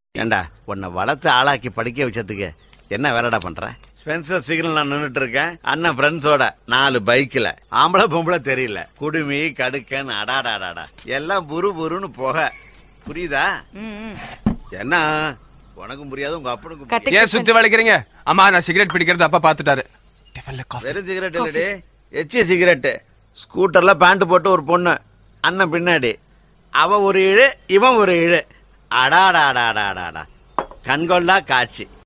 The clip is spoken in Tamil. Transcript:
ஏண்டா உன்னை வளர்த்து ஆளாக்கி படிக்க வச்சதுக்கு என்ன வேலைடா பண்ற ஸ்பென்சர் சிக்னல் நான் நின்னுட்டு இருக்கேன் அண்ணன் ஃப்ரெண்ட்ஸோட நாலு பைக்ல ஆம்பளை பொம்பளை தெரியல குடுமி கடுக்கன் அடாடாடாடா எல்லாம் புரு புருன்னு போக புரியுதா என்ன உனக்கும் புரியாது உங்க அப்பனுக்கும் புரியாது. கத்து ஏன் சுத்தி வளைக்கிறீங்க அம்மா நான் சிகரெட் பிடிக்கிறது அப்பா பாத்துட்டாரு டிஃபன்ல காஃபி வெறும் சிகரெட் இல்லடி எச்சி சிகரெட்டு ஸ்கூட்டர்ல பேண்ட் போட்டு ஒரு பொண்ணு அண்ணன் பின்னாடி அவ ஒரு இழு இவன் ஒரு இழு அடாடாடாடாடாடா கண்கொள்ளா காட்சி